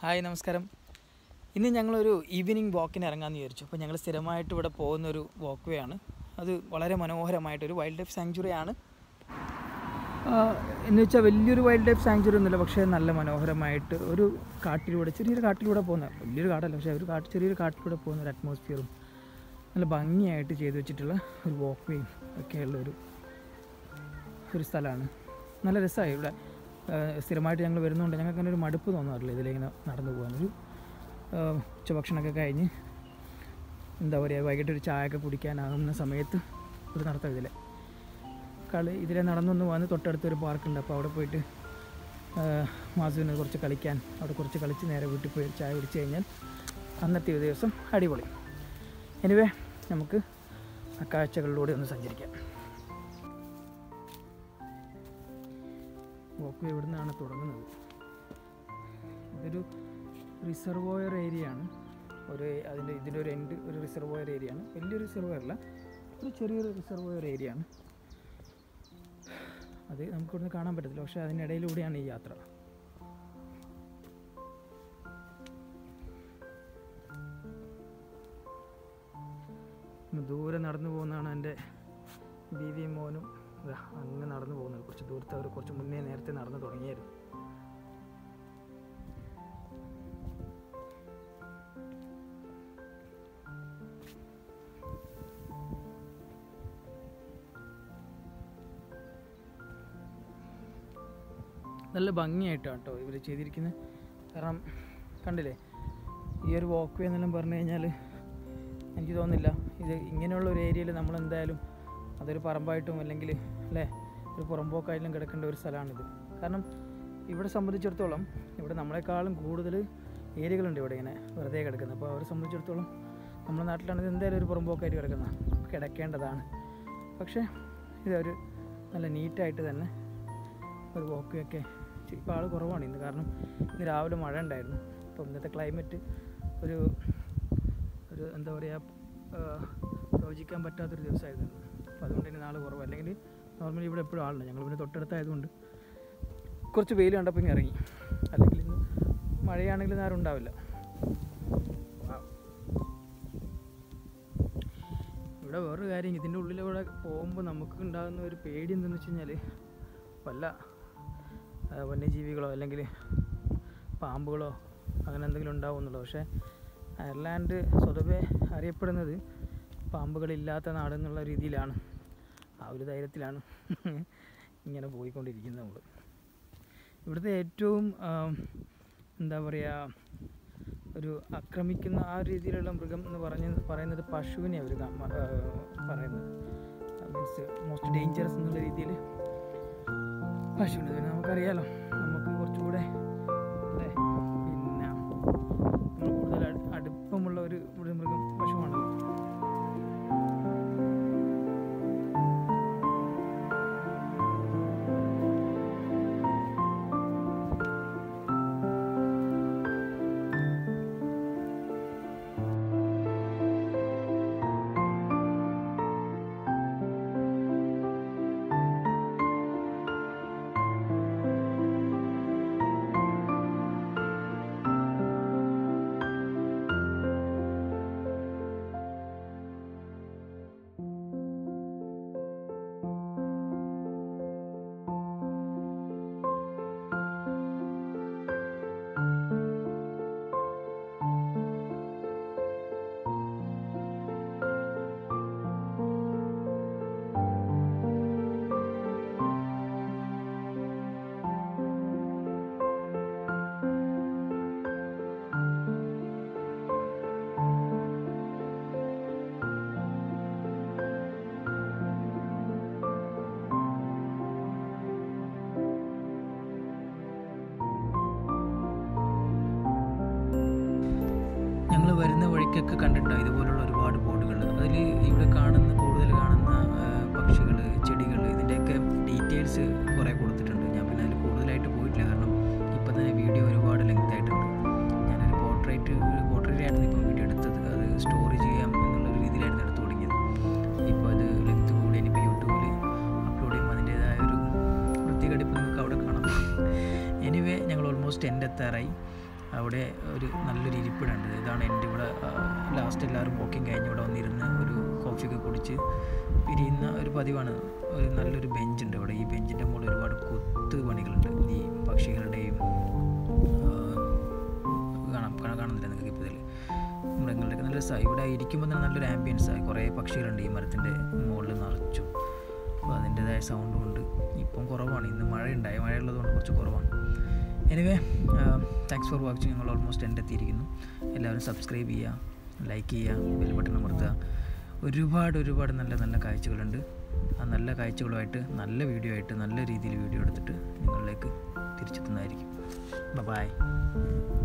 hi നമസ്കാരം ഇന്ന് ഞങ്ങളൊരു ഈവനിങ് വാക്കിന് ഇറങ്ങാമെന്ന് വിചാരിച്ചു അപ്പോൾ ഞങ്ങൾ സ്ഥിരമായിട്ട് ഇവിടെ പോകുന്ന ഒരു വാക്ക് വേ ആണ് അത് വളരെ മനോഹരമായിട്ടൊരു വൈൽഡ് ലൈഫ് സാങ്ച്വറി ആണ് എന്ന് വെച്ചാൽ വലിയൊരു വൈൽഡ് ലൈഫ് സാങ്ച്വറി ഒന്നുമില്ല പക്ഷേ നല്ല മനോഹരമായിട്ട് ഒരു കാട്ടിലൂടെ ചെറിയൊരു കാട്ടിലൂടെ പോകുന്ന വലിയൊരു കാടല്ല പക്ഷേ ഒരു കാട്ട് ചെറിയൊരു കാട്ടിലൂടെ പോകുന്ന ഒരു അറ്റ്മോസ്ഫിയറും നല്ല ഭംഗിയായിട്ട് ചെയ്തു വെച്ചിട്ടുള്ള ഒരു വാക്ക് വേയും ഒക്കെയുള്ള ഒരു ഒരു സ്ഥലമാണ് നല്ല രസമായി ഇവിടെ ആ, സ്ഥിരമായിട്ട് ഞങ്ങൾ വരുന്നതുകൊണ്ട് ഞങ്ങൾക്ക് അങ്ങനെ ഒരു മടുപ്പ് തോന്നാറില്ല ഇതിലിങ്ങനെ നടന്നു പോകാനൊരു ആ, ഉച്ചഭക്ഷണമൊക്കെ കഴിഞ്ഞ് എന്താ പറയുക വൈകിട്ട് ഒരു ചായയൊക്കെ കുടിക്കാനാകുന്ന സമയത്ത് ഒരു നടത്തം ഇതിലെ കളി ഇതിലെ നടന്നൊന്ന് വന്ന് തൊട്ടടുത്തൊരു പാർക്കുണ്ട് അപ്പോൾ അവിടെ പോയിട്ട് മാസുവിന് കുറച്ച് കളിക്കാൻ അവിടെ കുറച്ച് കളിച്ച് നേരെ വീട്ടിൽ പോയി ഒരു ചായ കുടിച്ച് കഴിഞ്ഞാൽ അന്നത്തെ ഒരു ദിവസം അടിപൊളി എനിവേ നമുക്ക് ആ കാഴ്ചകളിലൂടെ ഒന്ന് സഞ്ചരിക്കാം വോക്ക് ഇവിടെ നിന്നാണ് തുടങ്ങുന്നത് ഇതൊരു റിസർവോയർ ഏരിയ ആണ് ഒരു അതിൻ്റെ ഇതിൻ്റെ ഒരു എൻഡ് ഒരു റിസർവോയർ ഏരിയ ആണ് വലിയൊരു റിസർവോയർ അല്ല ഒരു ചെറിയൊരു റിസർവോയർ ഏരിയ ആണ് അത് നമുക്ക് ഇവിടുന്ന് കാണാൻ പറ്റത്തില്ല പക്ഷേ അതിനിടയിലൂടെയാണ് ഈ യാത്ര ഇന്ന് ദൂരെ നടന്നു പോകുന്നതാണ് എൻ്റെ ബീവിയും മോനും ദാ അങ്ങ് നടന്നു പോകുന്നത് കുറച്ച് ദൂരത്ത് അവർ കുറച്ച് മുന്നേ നേരത്തെ നടന്നു തുടങ്ങിയായിരുന്നു നല്ല ഭംഗിയായിട്ടാണ് കേട്ടോ ഇവർ ചെയ്തിരിക്കുന്നത് കാരണം കണ്ടില്ലേ ഈ ഒരു വാക്ക് വേ എന്നെല്ലാം പറഞ്ഞു കഴിഞ്ഞാൽ എനിക്ക് തോന്നുന്നില്ല ഇത് ഇങ്ങനെയുള്ള ഒരു ഏരിയയിൽ നമ്മൾ എന്തായാലും അതൊരു പറമ്പായിട്ടും അല്ലെങ്കിൽ അല്ലേ ഒരു പുറമ്പോക്കായാലും കിടക്കേണ്ട ഒരു സ്ഥലമാണിത് കാരണം ഇവിടെ സംബന്ധിച്ചിടത്തോളം ഇവിടെ നമ്മളെക്കാളും കൂടുതൽ ഏരിയകളുണ്ട് ഇവിടെ ഇങ്ങനെ വെറുതെ കിടക്കുന്നത് അപ്പോൾ അവരെ സംബന്ധിച്ചിടത്തോളം നമ്മുടെ നാട്ടിലാണെങ്കിൽ എന്തായാലും ഒരു പുറമ്പോക്കായിട്ട് കിടക്കുന്ന കിടക്കേണ്ടതാണ് പക്ഷേ ഇതൊരു നല്ല നീറ്റായിട്ട് തന്നെ ഒരു വോക്കൊക്കെ ഇപ്പോൾ ആൾ കുറവാണ് ഇന്ന് കാരണം ഇന്ന് രാവിലെ മഴ ഉണ്ടായിരുന്നു അപ്പോൾ ഇന്നത്തെ ക്ലൈമറ്റ് ഒരു ഒരു എന്താ പറയുക പ്രവചിക്കാൻ പറ്റാത്തൊരു ദിവസമായിരുന്നു അപ്പോൾ അതുകൊണ്ട് തന്നെ നാളെ കുറവ് അല്ലെങ്കിൽ നോർമലി ഇവിടെ എപ്പോഴും ആളുണ്ട് ഞങ്ങൾ പിന്നെ തൊട്ടടുത്തായതുകൊണ്ട് കുറച്ച് വെയിൽ കണ്ടപ്പോൾ ഇങ്ങനെ ഇറങ്ങി അല്ലെങ്കിൽ ഇന്ന് മഴയാണെങ്കിൽ ആരും ഉണ്ടാവില്ല ഇവിടെ വേറൊരു കാര്യം ഇതിൻ്റെ ഉള്ളിലൂടെ പോകുമ്പോൾ നമുക്ക് ഉണ്ടാകുന്ന ഒരു പേടി എന്തെന്ന് വെച്ച് കഴിഞ്ഞാൽ വല്ല ആ, വന്യജീവികളോ അല്ലെങ്കിൽ പാമ്പുകളോ അങ്ങനെ എന്തെങ്കിലും ഉണ്ടാവും എന്നുള്ളത് പക്ഷേ അയർലാൻഡ് സ്വതവേ അറിയപ്പെടുന്നത് പാമ്പുകളില്ലാത്ത നാടെന്നുള്ള രീതിയിലാണ് ആ ഒരു ധൈര്യത്തിലാണ് ഇങ്ങനെ പോയിക്കൊണ്ടിരിക്കുന്നത് നമ്മൾ ഇവിടുത്തെ ഏറ്റവും ആം, എന്താ പറയുക ഒരു ആക്രമിക്കുന്ന ആ രീതിയിലുള്ള മൃഗം എന്ന് പറഞ്ഞ പറയുന്നത് പശുവിനെ അവർ പറയുന്നത് മീൻസ് മോസ്റ്റ് ഡേഞ്ചറസ് എന്നുള്ള രീതിയിൽ പശുവിനെ തന്നെ നമുക്കറിയാലോ നമുക്ക് കുറച്ചുകൂടെ അല്ലേ പിന്നെ നമ്മൾ കൂടുതൽ അട്- അടുപ്പമുള്ള ഒരു ഒരു മൃഗം പശുവാണല്ലോ ഞങ്ങൾ വരുന്ന വഴിക്കൊക്കെ കണ്ടിട്ടുണ്ടോ ഇതുപോലുള്ള ഒരുപാട് ബോർഡുകൾ അതിൽ ഇവിടെ കാണുന്ന കൂടുതൽ കാണുന്ന പക്ഷികൾ ചെടികൾ ഇതിൻ്റെയൊക്കെ ഡീറ്റെയിൽസ് കുറേ കൊടുത്തിട്ടുണ്ട് ഞാൻ പിന്നെ അതിൽ കൂടുതലായിട്ട് പോയിട്ടില്ല കാരണം ഇപ്പം തന്നെ വീഡിയോ ഒരുപാട് ലെങ്ത് ആയിട്ടുണ്ട് ഞാനൊരു പോർട്രേറ്റ് ഒരു പോർട്രേറ്റ് ആയിരുന്നു ഇപ്പോൾ വീഡിയോ എടുത്തത് അത് സ്റ്റോറി ചെയ്യാം എന്നുള്ള ഒരു രീതിയിലായിരുന്നു എടുത്തു തുടങ്ങിയത് ഇപ്പോൾ അത് ലെങ്ത് കൂടി ഇനിയിപ്പോൾ യൂട്യൂബിൽ അപ്ലോഡ് ചെയ്യുമ്പോൾ അതിൻ്റേതായ ഒരു വൃത്തികെടുപ്പ് നിങ്ങൾക്ക് അവിടെ കാണാം എനിവേ ഞങ്ങൾ ഓൾമോസ്റ്റ് എൻ്റെ എത്താറായി അവിടെ ഒരു നല്ലൊരു ഇരിപ്പിടുണ്ട് ഇതാണ് എൻ്റെ ഇവിടെ ലാസ്റ്റ് എല്ലാവരും വാക്കിംഗ് കഴിഞ്ഞ് ഇവിടെ വന്നിരുന്ന് ഒരു കോഫിയൊക്കെ കുടിച്ച് പിരിയുന്ന ഒരു പതിവാണ് ഒരു നല്ലൊരു ബെഞ്ചുണ്ട് ഇവിടെ ഈ ബെഞ്ചിൻ്റെ മുകളിൽ ഒരുപാട് കൊത്ത് പണികളുണ്ട് ഈ പക്ഷികളുടെയും ആ, കാണാം കാണാൻ കാണുന്നില്ല നിങ്ങൾക്ക് ഇപ്പോൾ ഇതിൽ മൃഗങ്ങളുടെയൊക്കെ നല്ല രസമാണ് ഇവിടെ ഇരിക്കുമ്പോൾ തന്നെ നല്ലൊരു ആംബിയൻസ് ആയി കുറേ പക്ഷികളുണ്ട് ഈ മരത്തിൻ്റെ മുകളിൽ നിറച്ചു അപ്പോൾ അതിൻ്റെതായ സൗണ്ടും ഉണ്ട് ഇപ്പം കുറവാണ് ഇന്ന് മഴ ഉണ്ടായി മഴയുള്ളതുകൊണ്ട് കുറച്ച് കുറവാണ് എനിവേ താങ്ക്സ് ഫോർ വാച്ചിങ് ഞങ്ങൾ ഓൾമോസ്റ്റ് എൻ്റെ എത്തിയിരിക്കുന്നു എല്ലാവരും സബ്സ്ക്രൈബ് ചെയ്യുക ലൈക്ക് ചെയ്യുക ബെൽ ബട്ടൺ അമർത്തുക ഒരുപാട് ഒരുപാട് നല്ല നല്ല കാഴ്ചകളുണ്ട് ആ നല്ല കാഴ്ചകളുമായിട്ട് നല്ല വീഡിയോ ആയിട്ട് നല്ല രീതിയിൽ വീഡിയോ എടുത്തിട്ട് നിങ്ങളിലേക്ക് തിരിച്ചെത്തുന്നതായിരിക്കും ബൈ